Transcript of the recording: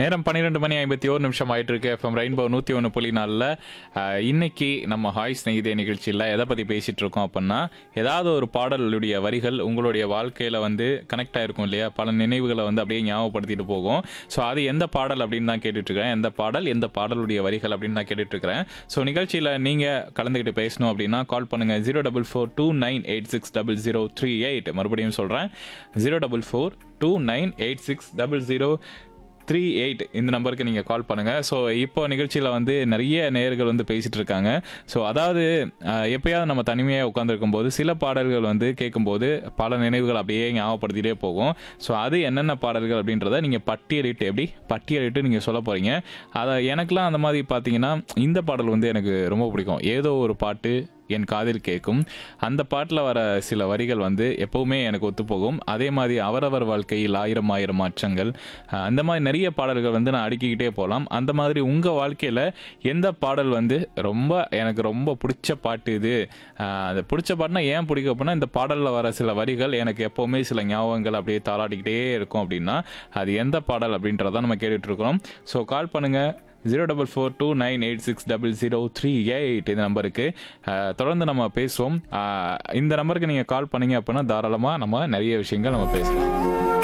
நேரம் பன்னிரெண்டு மணி ஐம்பத்தி ஒரு நிமிஷம் ஆயிட்டு இருக்கு எஃப்எம் ரெயின்போ நூற்றி ஒன்று புள்ளி நாலில் இன்னைக்கு நம்ம ஹாய் ஸ்நேகிதே நிகழ்ச்சியில் எதை பற்றி பேசிட்டு இருக்கோம் அப்படின்னா ஏதாவது ஒரு பாடலுடைய வரிகள் உங்களுடைய வாழ்க்கையில் வந்து கனெக்ட் ஆயிருக்கும் இல்லையா பல நினைவுகளை வந்து அப்படியே ஞாபகப்படுத்திட்டு போகும் ஸோ அது எந்த பாடல் அப்படின்னு தான் கேட்டுட்டு இருக்கிறேன் எந்த பாடல் எந்த பாடலுடைய வரிகள் அப்படின்னு நான் கேட்டுட்டு இருக்கிறேன் ஸோ நிகழ்ச்சியில் நீங்கள் கலந்துக்கிட்டு பேசணும் அப்படின்னா கால் பண்ணுங்க zero double four two nine eight six double zero three eight மறுபடியும் சொல்கிறேன் zero double four two nine eight six double zero three eight இந்த நம்பருக்கு நீங்கள் கால் பண்ணுங்கள் ஸோ இப்போ நிகழ்ச்சியில் வந்து நிறைய நேயர்கள் வந்து பேசிகிட்டு இருக்காங்க ஸோ அதாவது அஹ், எப்பயாவது நம்ம தனிமையாக உட்காந்துருக்கும் போது சில பாடல்கள் வந்து கேட்கும்போது பல நினைவுகள் அப்படியே ஞாபகப்படுத்திட்டே போகும் ஸோ அது என்னென்ன பாடல்கள் அப்படின்றத நீங்கள் பட்டியலிட்டு எப்படி பட்டியலிட்டு நீங்கள் சொல்ல போகிறீங்க அதை எனக்கெலாம் அந்த மாதிரி பார்த்தீங்கன்னா இந்த பாடல் வந்து எனக்கு ரொம்ப பிடிக்கும் ஏதோ ஒரு பாட்டு என் காதில் கேட்கும் அந்த பாட்டில் வர சில வரிகள் வந்து எப்பவுமே எனக்கு ஒத்துப்போகும் அதே மாதிரி அவரவர் வாழ்க்கையில் ஆயிரம் ஆயிரம் மாற்றங்கள் அஹ், அந்த மாதிரி நிறைய பாடல்கள் வந்து நான் அடுக்கிக்கிட்டே போகலாம் அந்த மாதிரி உங்கள் வாழ்க்கையில் எந்த பாடல் வந்து ரொம்ப எனக்கு ரொம்ப பிடிச்ச பாட்டு இது அஹ், அது பிடிச்ச பாட்டுனா ஏன் பிடிக்கும் அப்படின்னா இந்த பாடலில் வர சில வரிகள் எனக்கு எப்போவுமே சில ஞாபகங்கள் அப்படியே தாளாடிக்கிட்டே இருக்கும் அப்படின்னா அது எந்த பாடல் அப்படின்றத நம்ம கேட்டுட்டு இருக்கிறோம் ஸோ கால் பண்ணுங்கள் zero double four two nine eight six double zero three eight இந்த நம்பருக்கு அஹ், தொடர்ந்து நம்ம பேசுவோம் அஹ், இந்த நம்பருக்கு நீங்கள் கால் பண்ணீங்க அப்படின்னா தாராளமாக நம்ம நிறைய விஷயங்கள் நம்ம பேசலாம்